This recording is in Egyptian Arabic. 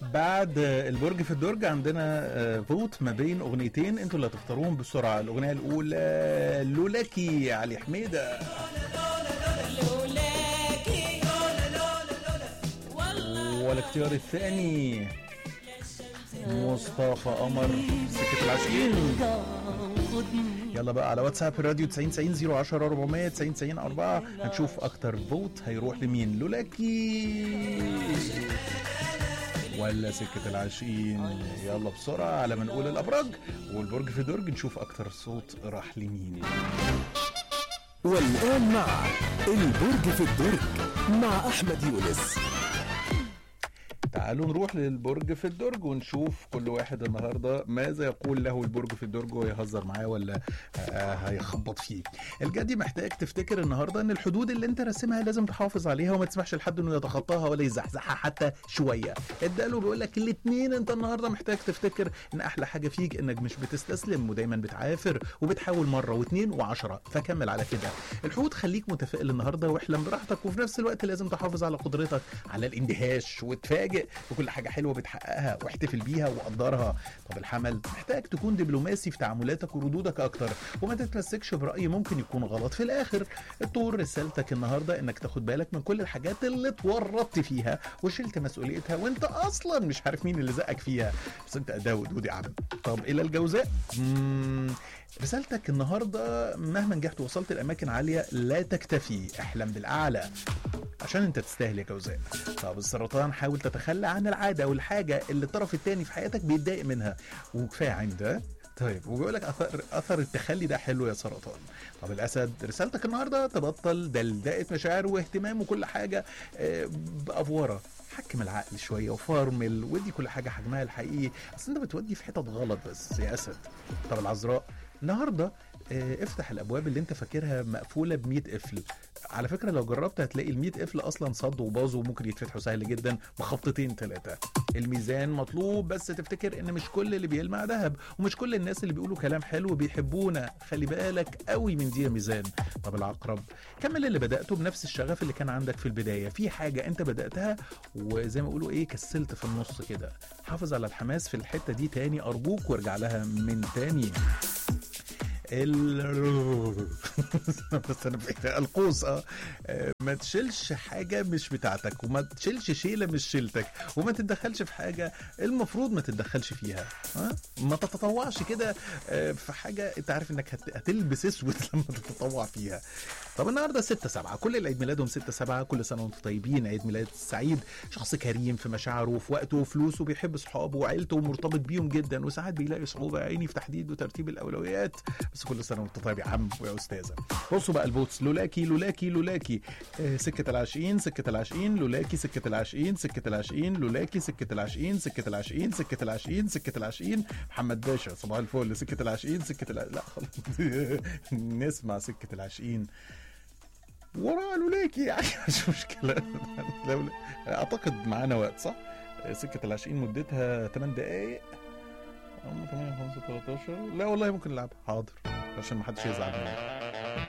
بعد البرج في الدرج عندنا آه، فوت ما بين اغنيتين انتوا اللي هتختاروهم بسرعه الاغنيه الاولى لولاكي علي حميده لولاكي والله والاختيار الثاني مصطفى قمر سكه العاشقين يلا بقى على واتساب الراديو 90 90 010 400 90 90 4 هنشوف اكتر فوت هيروح لمين لولاكي ولا سكة العاشقين يلا بسرعة على ما نقول الأبراج والبرج في درج نشوف أكتر صوت راح لمين والآن مع البرج في الدرج مع أحمد يونس تعالوا نروح للبرج في الدرج ونشوف كل واحد النهارده ماذا يقول له البرج في الدرج ويهزر معاه ولا آه، هيخبط فيه. الجدي محتاج تفتكر النهارده ان الحدود اللي انت راسمها لازم تحافظ عليها وما تسمحش لحد انه يتخطاها ولا يزحزحها حتى شويه. اداله بيقول لك الاثنين انت النهارده محتاج تفتكر ان احلى حاجه فيك انك مش بتستسلم ودايما بتعافر وبتحاول مره واثنين وعشرة فكمل على كده. الحوت خليك متفائل النهارده واحلم براحتك وفي نفس الوقت لازم تحافظ على قدرتك على الاندهاش وتفاجئ بكل حاجه حلوه بتحققها واحتفل بيها وقدرها طب الحمل محتاج تكون دبلوماسي في تعاملاتك وردودك اكتر وما تتمسكش براي ممكن يكون غلط في الاخر الطور رسالتك النهارده انك تاخد بالك من كل الحاجات اللي اتورطت فيها وشلت مسؤوليتها وانت اصلا مش عارف مين اللي زقك فيها بس انت اداه ودود يا عم طب الى الجوزاء مم، رسالتك النهارده مهما نجحت ووصلت لاماكن عاليه لا تكتفي احلم بالاعلى عشان انت تستاهل يا جوزاء طب السرطان حاول تتخلى عن العاده والحاجه اللي الطرف الثاني في حياتك بيتضايق منها وكفايه عند طيب وبيقول لك اثر اثر التخلي ده حلو يا سرطان طب الاسد رسالتك النهارده تبطل دلدقه مشاعر واهتمام وكل حاجه آه، بافوره حكم العقل شويه وفارمل ودي كل حاجه حجمها الحقيقي اصل انت بتودي في حتت غلط بس يا اسد طب العذراء النهارده آه، افتح الابواب اللي انت فاكرها مقفوله ب 100 قفل على فكره لو جربت هتلاقي ال 100 قفل اصلا صدوا وباظوا وممكن يتفتحوا سهل جدا بخبطتين ثلاثه الميزان مطلوب بس تفتكر ان مش كل اللي بيلمع ذهب ومش كل الناس اللي بيقولوا كلام حلو بيحبونا خلي بالك قوي من دي يا ميزان طب العقرب كمل اللي بداته بنفس الشغف اللي كان عندك في البدايه في حاجه انت بداتها وزي ما بيقولوا ايه كسلت في النص كده حافظ على الحماس في الحته دي تاني ارجوك وارجع لها من تاني ال بس انا بقيت القوس اه آه، ما تشيلش حاجه مش بتاعتك وما تشيلش شيله مش شيلتك وما تتدخلش في حاجه المفروض ما تتدخلش فيها ها ما تتطوعش كده آه، في حاجه انت عارف انك هت- هتلبس اسود لما تتطوع فيها طب النهارده 6 7 كل اللي عيد ميلادهم 6 7 كل سنه وانتم طيبين عيد ميلاد سعيد شخص كريم في مشاعره وفي وقته وفلوسه بيحب اصحابه وعيلته ومرتبط بيهم جدا وساعات بيلاقي صعوبه يا عيني في تحديد وترتيب الاولويات بس كل سنه وانت طيب يا عم ويا استاذه بصوا بقى الفوتس لولاكي لولاكي لولاكي آه، سكه العاشقين سكه العاشقين لولاكي سكه العاشقين سكه العاشقين لولاكي سكه العاشقين سكه العاشقين سكه العاشقين سكه العاشقين محمد باشا صباح الفل سكه العاشقين سكه الع... لا خلاص نسمع سكه العاشقين ورا لولاكي يعني مش مشكله لو اعتقد معانا وقت صح سكه العاشقين مدتها 8 دقائق هم 8 5 13 لا والله ممكن نلعب حاضر عشان ما حدش يزعل مني